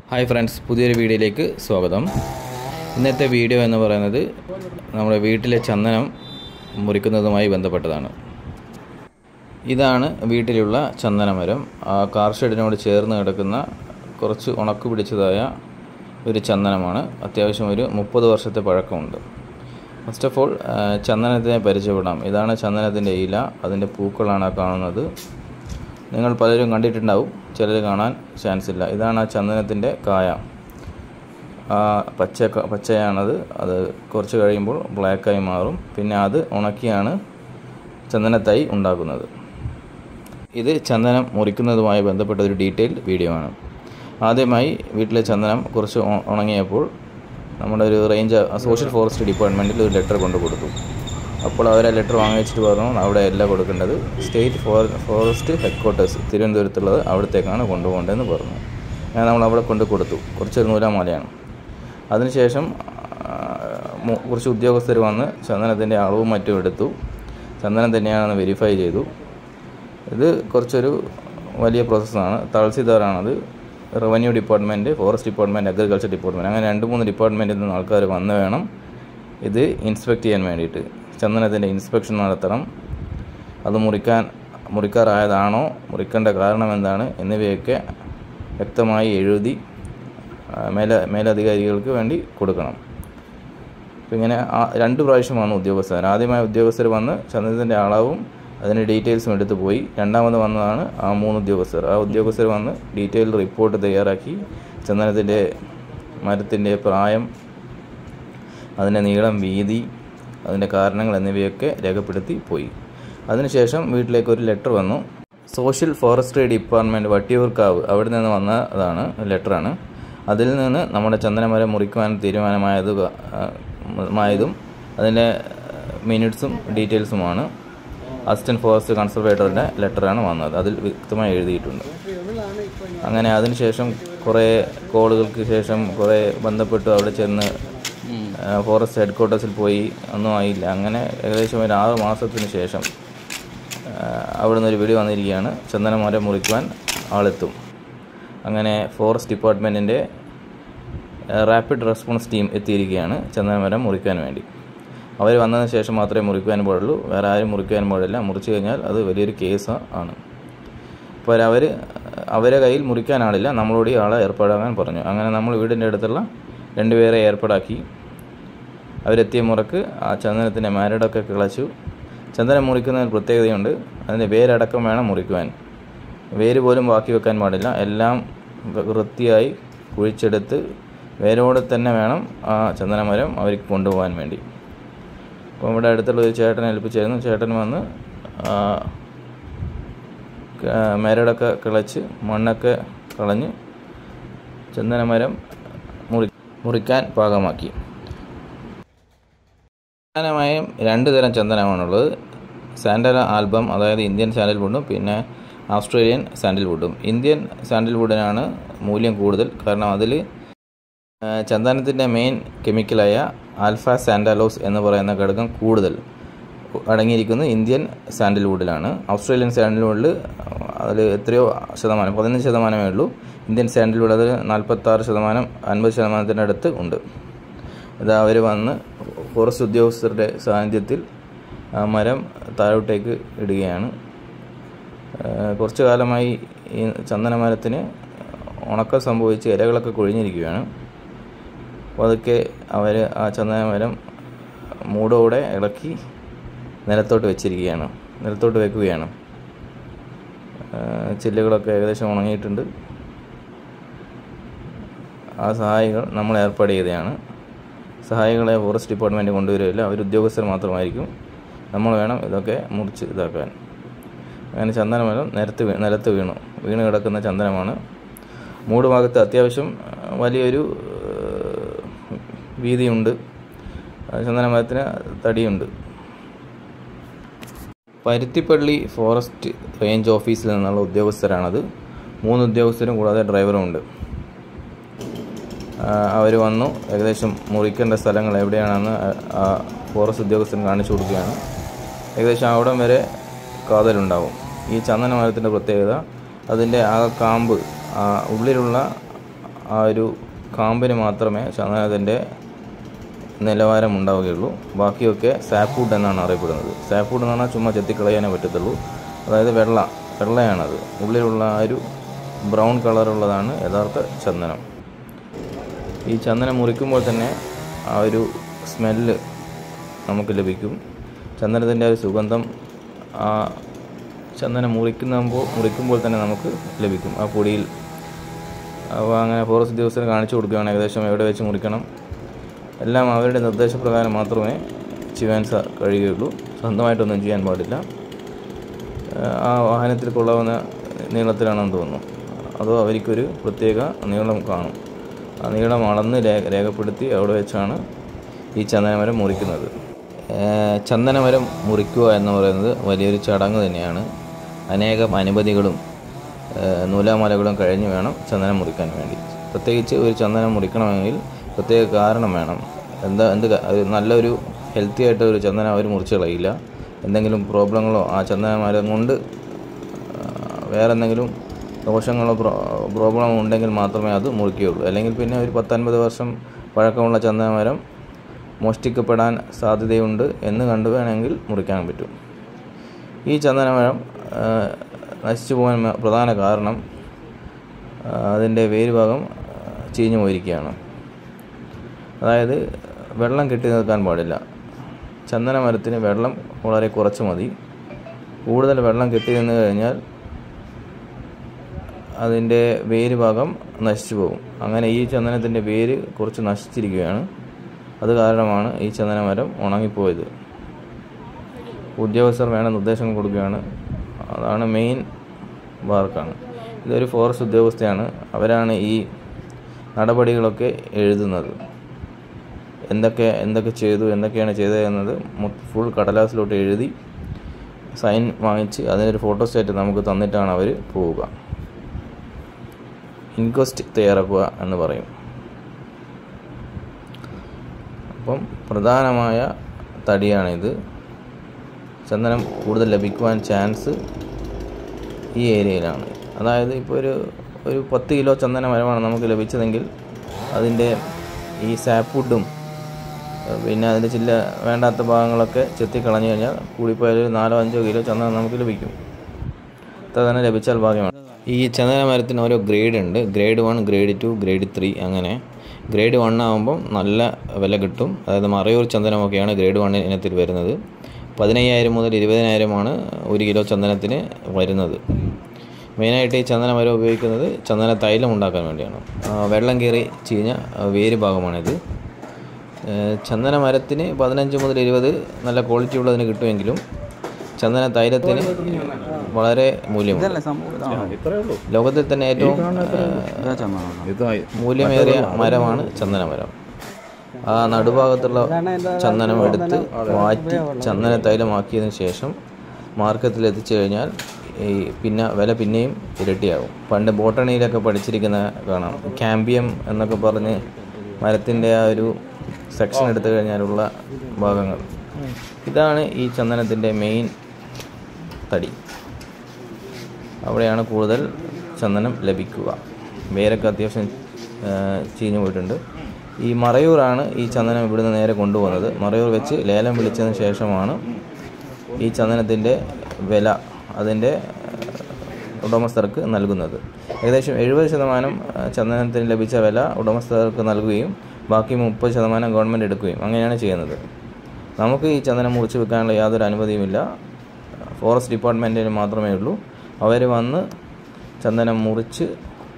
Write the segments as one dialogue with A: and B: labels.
A: hi friends പുതിയൊരു വീഡിയോയിലേക്ക് സ്വാഗതം ഇന്നത്തെ വീഡിയോ എന്ന് പറയുന്നത് നമ്മുടെ വീട്ടിലെ ചന്ദനം മുറിക്കുന്നതുമായി ബന്ധപ്പെട്ടതാണ് ഇതാണ് വീട്ടിലുള്ള ചന്ദനമരം ആ കാർ ഷെഡിനോട് ചേർന്ന് കിടക്കുന്ന കുറച്ച് ഉണക്ക് പിടിച്ചതായ ഒരു ചന്ദനമാണ് അത്യാവശ്യം ഒരു മുപ്പത് വർഷത്തെ പഴക്കമുണ്ട് ഫസ്റ്റ് ഓഫ് ഓൾ ചന്ദനത്തിനെ പരിചയപ്പെടാം ഇതാണ് ചന്ദനത്തിൻ്റെ ഇല അതിൻ്റെ പൂക്കളാണ് ആ കാണുന്നത് നിങ്ങൾ പലരും കണ്ടിട്ടുണ്ടാവും ചിലർ കാണാൻ ചാൻസ് ഇല്ല ഇതാണ് ആ ചന്ദനത്തിൻ്റെ കായ ആ പച്ച പച്ചയാണത് അത് കുറച്ച് കഴിയുമ്പോൾ ബ്ലാക്കായി മാറും പിന്നെ അത് ഉണക്കിയാണ് ചന്ദനത്തൈ ഉണ്ടാക്കുന്നത് ഇത് ചന്ദനം മുറിക്കുന്നതുമായി ബന്ധപ്പെട്ട ഒരു ഡീറ്റെയിൽ വീഡിയോ ആണ് ആദ്യമായി വീട്ടിലെ ചന്ദനം കുറച്ച് ഉ- ഉണങ്ങിയപ്പോൾ നമ്മുടെ ഒരു റേഞ്ച് സോഷ്യൽ ഫോറസ്റ്റ് ഡിപ്പാർട്ട്മെൻറ്റിൽ ഒരു ലെറ്റർ കൊണ്ട് കൊടുത്തു അപ്പോൾ അവർ ആ ലെറ്റർ വാങ്ങി വെച്ചിട്ട് പറഞ്ഞു അവിടെ അല്ല കൊടുക്കേണ്ടത് state for forest headquarters തിരുവനന്തപുരത്തുള്ളത് അവിടത്തേക്കാണ് കൊണ്ടുപോകേണ്ടതെന്ന് പറഞ്ഞു ഞാൻ നമ്മൾ അവിടെ കൊണ്ട് കൊടുത്തു കുറച്ചൊരു നൂലാമാലയാണ് അതിനുശേഷം ആ, മു- കുറച്ച് ഉദ്യോഗസ്ഥർ വന്ന് ചന്ദനത്തിൻ്റെ അളവും മറ്റും എടുത്തു ചന്ദനം തന്നെയാണെന്ന് വെരിഫൈ ചെയ്തു ഇത് കുറച്ചൊരു വലിയ പ്രോസസ്സാണ് തഹസിൽദാറാണത് revenue department forest department agriculture department അങ്ങനെ രണ്ട് മൂന്ന് ഡിപ്പാർട്ട്മെൻറ്റിൽ നിന്ന് ആൾക്കാർ വന്ന് വേണം ഇത് ഇൻസ്പെക്ട് ചെയ്യാൻ വേണ്ടിയിട്ട് ചന്ദനത്തിൻ്റെ ഇൻസ്പെക്ഷൻ നടത്തണം അത് മുറിക്കാൻ മുറിക്കാറായതാണോ മുറിക്കേണ്ട കാരണം എന്താണ് എന്നിവയൊക്കെ വ്യക്തമായി എഴുതി ആ, മേല മേലധികാരികൾക്ക് വേണ്ടി കൊടുക്കണം അപ്പോൾ ഇങ്ങനെ ആ രണ്ട് പ്രാവശ്യമാണ് ഉദ്യോഗസ്ഥർ ആദ്യമായി ഉദ്യോഗസ്ഥർ വന്ന് ചന്ദ്രത്തിൻ്റെ അളവും അതിൻ്റെ ഡീറ്റെയിൽസും എടുത്തു പോയി രണ്ടാമത് വന്നതാണ് ആ മൂന്ന് ഉദ്യോഗസ്ഥർ ആ ഉദ്യോഗസ്ഥർ വന്ന് ഡീറ്റെയിൽ റിപ്പോർട്ട് തയ്യാറാക്കി ചന്ദനത്തിൻ്റെ മരത്തിൻ്റെ പ്രായം അതിൻ്റെ നീളം വീതി അതിൻ്റെ കാരണങ്ങൾ എന്നിവയൊക്കെ രേഖപ്പെടുത്തി പോയി അതിനുശേഷം വീട്ടിലേക്ക് ഒരു ലെറ്റർ വന്നു സോഷ്യൽ ഫോറസ്ട്രി ഡിപ്പാർട്ട്മെൻറ്റ് വട്ടിയൂർക്കാവ് അവിടെ നിന്ന് വന്നതാണ് ലെറ്ററാണ് അതിൽ നിന്ന് നമ്മുടെ ചന്ദനമരം മുറിക്കുവാൻ തീരുമാനമായത് ആ, മായതും അതിൻ്റെ മിനിറ്റ്സും ഡീറ്റെയിൽസുമാണ് അസിസ്റ്റൻറ്റ് ഫോറസ്റ്റ് കൺസർവേറ്ററിൻ്റെ ലെറ്ററാണ് വന്നത് അതിൽ വ്യക്തമായി എഴുതിയിട്ടുണ്ട് അങ്ങനെ അതിനുശേഷം കുറേ കോളുകൾക്ക് ശേഷം കുറേ ബന്ധപ്പെട്ടു അവിടെ ചെന്ന് ആ, ഫോറസ്റ്റ് ഹെഡ് ക്വാർട്ടേഴ്സിൽ പോയി ഒന്നും ആയില്ല അങ്ങനെ ഏകദേശം ഒരു ആറ് മാസത്തിന് ശേഷം ആ, അവിടെ നിന്ന് ഒരു വിളി വന്നിരിക്കുകയാണ് ചന്ദനമരം മുറിക്കുവാൻ ആളെത്തും അങ്ങനെ ഫോറസ്റ്റ് ഡിപ്പാർട്ട്മെൻറ്റിൻ്റെ റാപ്പിഡ് റെസ്പോൺസ് ടീം എത്തിയിരിക്കുകയാണ് ചന്ദനമരം മുറിക്കാൻ വേണ്ടി അവർ വന്നതിന് ശേഷം മാത്രമേ മുറിക്കുവാൻ പാടുള്ളൂ വേറെ ആരും മുറിക്കുവാൻ പാടില്ല മുറിച്ചു കഴിഞ്ഞാൽ അത് വലിയൊരു കേസ് ആണ് അപ്പോൾ അവർ അവരെ കയ്യിൽ മുറിക്കാൻ ആളില്ല നമ്മളോട് ഈ ആളെ ഏർപ്പാടാക്കാൻ പറഞ്ഞു അങ്ങനെ നമ്മൾ വീടിൻ്റെ അടുത്തുള്ള രണ്ടുപേരെ ഏർപ്പാടാക്കി അവരെത്തിയ മുറക്ക് ആ ചന്ദനത്തിൻ്റെ മരടൊക്കെ കിളച്ചു ചന്ദനം മുറിക്കുന്നതിന് പ്രത്യേകതയുണ്ട് അതിൻ്റെ വേരടക്കം വേണം മുറിക്കുവാൻ വേര് പോലും ബാക്കി വെക്കാൻ പാടില്ല എല്ലാം വൃത്തിയായി കുഴിച്ചെടുത്ത് വേരോടെ തന്നെ വേണം ആ ചന്ദനമരം അവർക്ക് കൊണ്ടുപോകാൻ വേണ്ടി അപ്പോൾ ഇവിടെ അടുത്തുള്ള ഒരു ചേട്ടനെ ഏൽപ്പിച്ചായിരുന്നു ചേട്ടൻ വന്ന് ആ, ക- മരടൊക്കെ കിളച്ച് മണ്ണൊക്കെ കളഞ്ഞ് ചന്ദനമരം മുറി മുറിക്കാൻ പാകമാക്കി പ്രധാനമായും രണ്ട് തരം ചന്ദനമാണുള്ളത് സാൻഡല ആൽബം അതായത് ഇന്ത്യൻ സാൻഡൽവുഡും പിന്നെ ഓസ്ട്രേലിയൻ സാൻഡൽവുഡും ഇന്ത്യൻ സാൻഡൽവുഡിനാണ് മൂല്യം കൂടുതൽ കാരണം അതിൽ ചന്ദനത്തിൻ്റെ മെയിൻ കെമിക്കലായ ആൽഫ സാൻഡാലോസ് എന്ന് പറയുന്ന ഘടകം കൂടുതൽ അടങ്ങിയിരിക്കുന്നത് ഇന്ത്യൻ സാൻഡൽവുഡിലാണ് ഓസ്ട്രേലിയൻ സാൻഡൽവുഡിൽ അതിൽ എത്രയോ ശതമാനം പതിനഞ്ച് ശതമാനമേ ഉള്ളൂ ഇന്ത്യൻ സാൻഡൽവുഡ് അതിൽ നാൽപ്പത്താറ് ശതമാനം അൻപത് ശതമാനത്തിൻ്റെ അടുത്ത് ഉണ്ട് ഇത് അവർ വന്ന് ഫോറസ്റ്റ് ഉദ്യോഗസ്ഥരുടെ സാന്നിധ്യത്തിൽ ആ മരം താഴോട്ടേക്ക് ഇടുകയാണ് ആ, കുറച്ചു കാലമായി ഈ ചന്ദനമരത്തിന് ഉണക്കം സംഭവിച്ച് ഇലകളൊക്കെ കൊഴിഞ്ഞിരിക്കുകയാണ് അപ്പോൾ അതൊക്കെ അവർ ആ ചന്ദനമരം മൂടോടെ ഇളക്കി നിലത്തോട്ട് വെച്ചിരിക്കുകയാണ് നിലത്തോട്ട് വെക്കുകയാണ് ആ, ചില്ലുകളൊക്കെ ഏകദേശം ഉണങ്ങിയിട്ടുണ്ട് ആ സഹായികൾ നമ്മൾ ഏർപ്പാട് ചെയ്തതാണ് സഹായികളെ ഫോറസ്റ്റ് ഡിപ്പാർട്ട്മെൻറ്റ് കൊണ്ടുവരില്ല അവർ ഉദ്യോഗസ്ഥർ മാത്രമായിരിക്കും നമ്മൾ വേണം ഇതൊക്കെ മുറിച്ച് ഇതാക്കാൻ അങ്ങനെ ചന്ദനമരം നിരത്ത് വീ നിലത്ത് വീണു വീണ് കിടക്കുന്ന ചന്ദനമാണ് മൂട് ഭാഗത്ത് അത്യാവശ്യം ആ, വലിയൊരു ആ, വീതിയുണ്ട് ആ, ചന്ദനമരത്തിന് തടിയുണ്ട് പരുത്തിപ്പള്ളി ഫോറസ്റ്റ് റേഞ്ച് ഓഫീസിൽ നിന്നുള്ള ഉദ്യോഗസ്ഥരാണത് മൂന്ന് ഉദ്യോഗസ്ഥരും കൂടാതെ ഡ്രൈവറും ഉണ്ട് അവർ വന്നു ഏകദേശം മുറിക്കേണ്ട സ്ഥലങ്ങൾ എവിടെയാണെന്ന് ആ- ആ ഫോറസ്റ്റ് ഉദ്യോഗസ്ഥൻ കാണിച്ചു കൊടുക്കുകയാണ് ഏകദേശം അവിടം വരെ കാതലുണ്ടാവും ഈ ചന്ദന മരത്തിൻ്റെ പ്രത്യേകത അതിൻ്റെ ആ കാമ്പ് ആ ഉള്ളിലുള്ള ആ ഒരു കാമ്പിന് മാത്രമേ ചന്ദനത്തിൻ്റെ നിലവാരം ഉണ്ടാവുകയുള്ളൂ ബാക്കിയൊക്കെ സാപ്വുഡ് എന്നാണ് അറിയപ്പെടുന്നത് സാപ്വുഡ് എന്ന് പറഞ്ഞാൽ ചുമ്മാ ചെത്തിക്കളയാനേ പറ്റത്തുള്ളൂ അതായത് വെള്ള വെള്ളയാണത് ഉള്ളിലുള്ള ആ ഒരു ബ്രൗൺ കളറുള്ളതാണ് യഥാർത്ഥ ചന്ദനം ഈ ചന്ദനം മുറിക്കുമ്പോൾ തന്നെ ആ ഒരു സ്മെല്ല് നമുക്ക് ലഭിക്കും ചന്ദനത്തിൻ്റെ ആ ഒരു സുഗന്ധം ആ ചന്ദനം മുറിക്കുമ്പോൾ മുറിക്കുമ്പോൾ തന്നെ നമുക്ക് ലഭിക്കും ആ പൊടിയിൽ അപ്പോൾ അങ്ങനെ ഫോറസ്റ്റ് ഉദ്യോഗസ്ഥരെ കാണിച്ചു കൊടുക്കുകയാണ് ഏകദേശം എവിടെ വെച്ച് മുറിക്കണം എല്ലാം അവരുടെ നിർദ്ദേശപ്രകാരം മാത്രമേ ചെയ്യാൻ സാ കഴിയുകയുള്ളൂ സ്വന്തമായിട്ടൊന്നും ചെയ്യാൻ പാടില്ല ആ വാഹനത്തിൽ കൊള്ളാവുന്ന നീളത്തിലാണെന്ന് തോന്നുന്നു അതോ അവർക്കൊരു പ്രത്യേക നീളം കാണും ആ നീളം അളന്ന് രേ രേഖപ്പെടുത്തി അവിടെ വെച്ചാണ് ഈ ചന്ദനമരം മുറിക്കുന്നത് ചന്ദനമരം മുറിക്കുക എന്ന് പറയുന്നത് വലിയൊരു ചടങ്ങ് തന്നെയാണ് അനേകം അനുമതികളും നൂലാമലകളും കഴിഞ്ഞ് വേണം ചന്ദനം മുറിക്കാൻ വേണ്ടി പ്രത്യേകിച്ച് ഒരു ചന്ദനം മുറിക്കണമെങ്കിൽ പ്രത്യേക കാരണം വേണം എന്താ എന്ത് നല്ലൊരു ഹെൽത്തി ആയിട്ട് ഒരു ചന്ദനം അവർ മുറിച്ച് കളയില്ല എന്തെങ്കിലും പ്രോബ്ലങ്ങളോ ആ ചന്ദനമരം കൊണ്ട് വേറെ എന്തെങ്കിലും ദോഷങ്ങളോ പ്രോബ്ലമോ ഉണ്ടെങ്കിൽ മാത്രമേ അത് മുറിക്കുകയുള്ളൂ അല്ലെങ്കിൽ പിന്നെ ഒരു പത്തൊൻപത് വർഷം പഴക്കമുള്ള ചന്ദനമരം മോഷ്ടിക്കപ്പെടാൻ സാധ്യതയുണ്ട് എന്ന് കണ്ടു വേണമെങ്കിൽ മുറിക്കാൻ പറ്റും ഈ ചന്ദനമരം നശിച്ചു പോകാൻ പ്രധാന കാരണം അതിൻ്റെ വേര് ഭാഗം ചീഞ്ഞു പോയിരിക്കുകയാണ് അതായത് വെള്ളം കെട്ടി നിൽക്കാൻ പാടില്ല ചന്ദന മരത്തിന് വെള്ളം വളരെ കുറച്ച് മതി കൂടുതൽ വെള്ളം കെട്ടി നിന്ന് കഴിഞ്ഞാൽ അതിൻ്റെ വേര് ഭാഗം നശിച്ചു പോകും അങ്ങനെ ഈ ചന്ദനത്തിൻ്റെ വേര് കുറച്ച് നശിച്ചിരിക്കുകയാണ് അത് കാരണമാണ് ഈ ചന്ദന മരം ഉണങ്ങിപ്പോയത് ഉദ്യോഗസ്ഥർ വേണ്ട നിർദ്ദേശങ്ങൾ കൊടുക്കുകയാണ് അതാണ് മെയിൻ വർക്കാണ് ഇതൊരു ഫോറസ്റ്റ് ഉദ്യോഗസ്ഥയാണ് അവരാണ് ഈ നടപടികളൊക്കെ എഴുതുന്നത് എന്തൊക്കെ എന്തൊക്കെ ചെയ്തു എന്തൊക്കെയാണ് ചെയ്തത് എന്നത് ഫുൾ കടലാസിലോട്ട് എഴുതി സൈൻ വാങ്ങിച്ച് അതിനൊരു ഫോട്ടോസ്റ്റാറ്റ് നമുക്ക് തന്നിട്ടാണ് അവർ പോവുക ഇൻക്വസ്റ്റ് തയ്യാറാക്കുക എന്ന് പറയും അപ്പം പ്രധാനമായ തടിയാണിത് ചന്ദനം കൂടുതൽ ലഭിക്കുവാൻ ചാൻസ് ഈ ഏരിയയിലാണ് അതായത് ഇപ്പോൾ ഒരു ഒരു പത്ത് കിലോ ചന്ദന മരമാണ് നമുക്ക് ലഭിച്ചതെങ്കിൽ അതിൻ്റെ ഈ സാപ്വുഡും പിന്നെ അതിൻ്റെ ചില വേണ്ടാത്ത ഭാഗങ്ങളൊക്കെ ചെത്തി കളഞ്ഞു കഴിഞ്ഞാൽ കൂടിപ്പോയാൽ ഒരു നാലോ അഞ്ചോ കിലോ ചന്ദനം നമുക്ക് ലഭിക്കും അത്ര തന്നെ ലഭിച്ചാൽ ഭാഗ്യമാണ് ഈ ചന്ദന മരത്തിന് ഓരോ ഗ്രേഡ് ഉണ്ട് grade one grade two grade three അങ്ങനെ ഗ്രേഡ് വൺ ആകുമ്പം നല്ല വില കിട്ടും അതായത് മറയൂർ ചന്ദനമൊക്കെയാണ് ഗ്രേഡ് വൺ ഇനത്തിൽ വരുന്നത് പതിനയ്യായിരം മുതൽ ഇരുപതിനായിരമാണ് ഒരു കിലോ ചന്ദനത്തിന് വരുന്നത് മെയിനായിട്ട് ഈ ചന്ദന മരം ഉപയോഗിക്കുന്നത് ചന്ദന തൈലം ഉണ്ടാക്കാൻ വേണ്ടിയാണ് വെള്ളം കയറി ചീഞ്ഞ വേര് ഭാഗമാണിത് ചന്ദന മരത്തിന് പതിനഞ്ച് മുതൽ ഇരുപത് നല്ല ക്വാളിറ്റി ഉള്ളതിന് കിട്ടുമെങ്കിലും ചന്ദന തൈലത്തിന് വളരെ മൂല്യമുണ്ട് ലോകത്തിൽ തന്നെ ഏറ്റവും മൂല്യമേറിയ മരമാണ് ചന്ദന മരം ആ നടുഭാഗത്തുള്ള ചന്ദനം എടുത്ത് വാറ്റി ചന്ദന തൈലമാക്കിയതിന് ശേഷം മാർക്കറ്റിൽ എത്തിച്ചു കഴിഞ്ഞാൽ ഈ പിന്നെ വില പിന്നെയും ഇരട്ടിയാകും പണ്ട് ബോട്ടണിയിലൊക്കെ പഠിച്ചിരിക്കുന്ന കാണാം ക്യാമ്പിയം എന്നൊക്കെ പറഞ്ഞ് മരത്തിൻ്റെ ആ ഒരു സെക്ഷൻ എടുത്തു കഴിഞ്ഞാലുള്ള ഭാഗങ്ങൾ ഇതാണ് ഈ ചന്ദനത്തിൻ്റെ മെയിൻ തടി അവിടെയാണ് കൂടുതൽ ചന്ദനം ലഭിക്കുക വേരൊക്കെ അത്യാവശ്യം ചീഞ്ഞു പോയിട്ടുണ്ട് ഈ മറയൂറാണ് ഈ ചന്ദനം ഇവിടുന്ന് നേരെ കൊണ്ടുപോകുന്നത് മറയൂർ വെച്ച് ലേലം വിളിച്ചതിന് ശേഷമാണ് ഈ ചന്ദനത്തിൻ്റെ വില അതിൻ്റെ ഉടമസ്ഥർക്ക് നൽകുന്നത് ഏകദേശം എഴുപത് ശതമാനം ചന്ദനത്തിന് ലഭിച്ച വില ഉടമസ്ഥർക്ക് നൽകുകയും ബാക്കി മുപ്പത് ശതമാനം ഗവൺമെൻറ് എടുക്കുകയും അങ്ങനെയാണ് ചെയ്യുന്നത് നമുക്ക് ഈ ചന്ദനം മുറിച്ച് വെക്കാനുള്ള യാതൊരു അനുമതിയുമില്ല ഫോറസ്റ്റ് ഡിപ്പാർട്ട്മെൻറ്റിന് മാത്രമേ ഉള്ളൂ അവർ വന്ന് ചന്ദനം മുറിച്ച്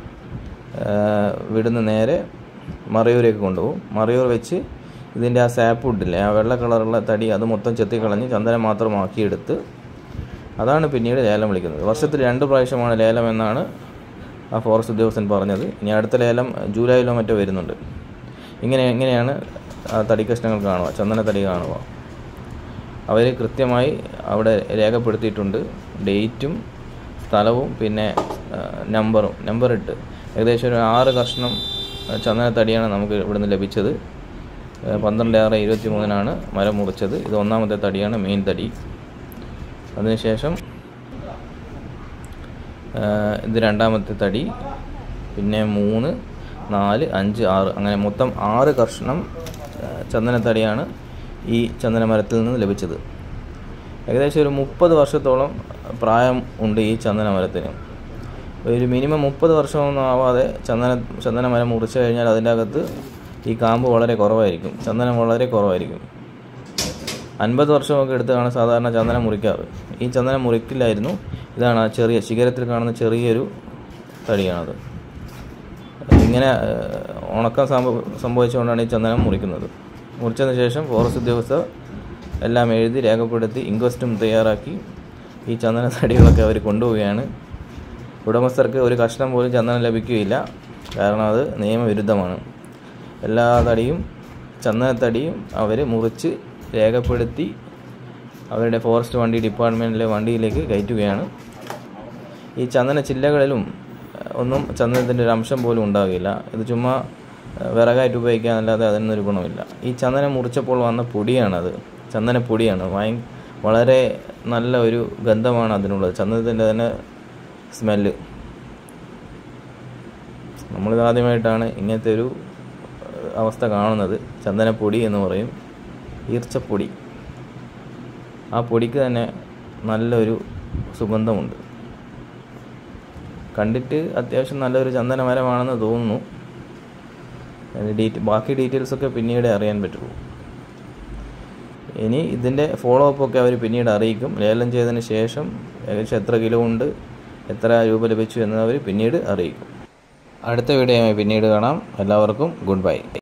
A: വിടുന്ന നേരെ മറയൂരേക്ക് കൊണ്ടുപോകും മറയൂർ വെച്ച് ഇതിൻ്റെ ആ സാപ്വുഡില്ലേ ആ വെള്ള കളറുള്ള തടി അത് മൊത്തം ചെത്തിക്കളഞ്ഞ് ചന്ദനം മാത്രമാക്കിയെടുത്ത് അതാണ് പിന്നീട് ലേലം വിളിക്കുന്നത് വർഷത്തിൽ രണ്ട് പ്രാവശ്യമാണ് ലേലം എന്നാണ് ആ ഫോറസ്റ്റ് ഉദ്യോഗസ്ഥൻ പറഞ്ഞത് ഇനി അടുത്ത ലേലം ജൂലൈയിലോ മറ്റോ വരുന്നുണ്ട് ഇങ്ങനെ എങ്ങനെയാണ് ആ തടി കഷ്ണങ്ങൾ കാണുക ചന്ദന തടി കാണുക അവർ കൃത്യമായി അവിടെ രേഖപ്പെടുത്തിയിട്ടുണ്ട് ഡേറ്റും സ്ഥലവും പിന്നെ നമ്പറും നമ്പർ ഇട്ട് ഏകദേശം ഒരു ആറ് കഷ്ണം ചന്ദന തടിയാണ് നമുക്ക് ഇവിടുന്ന് ലഭിച്ചത് പന്ത്രണ്ട് ആറ് ഇരുപത്തി മൂന്നിനാണ് മരം മുറിച്ചത് ഇത് ഒന്നാമത്തെ തടിയാണ് മെയിൻ തടി അതിനുശേഷം ഇത് രണ്ടാമത്തെ തടി പിന്നെ മൂന്ന് നാല് അഞ്ച് ആറ് അങ്ങനെ മൊത്തം ആറ് കർഷണം ആ, ചന്ദനത്തടിയാണ് ഈ ചന്ദന മരത്തിൽ നിന്ന് ലഭിച്ചത് ഏകദേശം ഒരു മുപ്പത് വർഷത്തോളം പ്രായം ഉണ്ട് ഈ ചന്ദന മരത്തിന് ഒരു മിനിമം മുപ്പത് വർഷമൊന്നും ആവാതെ ചന്ദന ചന്ദന മരം മുറിച്ച് കഴിഞ്ഞാൽ അതിൻ്റെ അകത്ത് ഈ കാമ്പ് വളരെ കുറവായിരിക്കും ചന്ദനം വളരെ കുറവായിരിക്കും അൻപത് വർഷമൊക്കെ എടുത്താണ് സാധാരണ ചന്ദനം മുറിക്കാറ് ഈ ചന്ദനം മുറിക്കില്ലായിരുന്നു ഇതാണ് ആ ചെറിയ ശിഖരത്തിൽ കാണുന്ന ചെറിയൊരു തടിയാണത് ഇങ്ങനെ ഏഹ്, ഉണക്കം സംഭവ സംഭവിച്ചുകൊണ്ടാണ് ഈ ചന്ദനം മുറിക്കുന്നത് മുറിച്ചതിന് ശേഷം ഫോറസ്റ്റ് ഉദ്യോഗസ്ഥർ എല്ലാം എഴുതി രേഖപ്പെടുത്തി ഇൻക്വസ്റ്റും തയ്യാറാക്കി ഈ ചന്ദന തടികളൊക്കെ അവർ കൊണ്ടുപോവുകയാണ് ഉടമസ്ഥർക്ക് ഒരു കഷ്ണം പോലും ചന്ദനം ലഭിക്കുകയില്ല കാരണം അത് നിയമവിരുദ്ധമാണ് എല്ലാ തടിയും ചന്ദനത്തടിയും അവർ മുറിച്ച് രേഖപ്പെടുത്തി അവരുടെ ഫോറസ്റ്റ് വണ്ടി ഡിപ്പാർട്ട്മെൻറ്റിലെ വണ്ടിയിലേക്ക് കയറ്റുകയാണ് ഈ ചന്ദന ചില്ലകളിലും ഏഹ്, ഒന്നും ചന്ദനത്തിൻ്റെ ഒരു അംശം പോലും ഉണ്ടാകില്ല ഇത് ചുമ്മാ ഏഹ്, വിറകായിട്ട് ഉപയോഗിക്കാനല്ലാതെ അതിനൊരു ഗുണമില്ല ഈ ചന്ദനം മുറിച്ചപ്പോൾ വന്ന പൊടിയാണത് ചന്ദനപ്പൊടിയാണ് ഭയ വളരെ നല്ല ഒരു ഗന്ധമാണ് അതിനുള്ളത് ചന്ദനത്തിൻ്റെ തന്നെ സ്മെല്ല് നമ്മളിത് ആദ്യമായിട്ടാണ് ഇങ്ങനത്തെ ഒരു ഏഹ്, അവസ്ഥ കാണുന്നത് ചന്ദനപ്പൊടി എന്ന് പറയും ഈർച്ചപ്പൊടി ആ പൊടിക്ക് തന്നെ നല്ലൊരു സുഗന്ധമുണ്ട് കണ്ടിട്ട് അത്യാവശ്യം നല്ലൊരു ചന്ദന മരമാണെന്ന് തോന്നുന്നു അതിൻ്റെ ഡീറ്റെയിൽ ബാക്കി ഡീറ്റെയിൽസൊക്കെ പിന്നീട് അറിയാൻ പറ്റുള്ളൂ ഇനി ഇതിൻ്റെ ഫോളോ അപ്പ് ഒക്കെ അവർ പിന്നീട് അറിയിക്കും ലേലം ചെയ്തതിന് ശേഷം ഏകദേശം എത്ര കിലോ ഉണ്ട് എത്ര രൂപ ലഭിച്ചു എന്ന് അവർ പിന്നീട് അറിയിക്കും അടുത്ത വീഡിയോയുമായി പിന്നീട് കാണാം എല്ലാവർക്കും ഗുഡ് ബൈ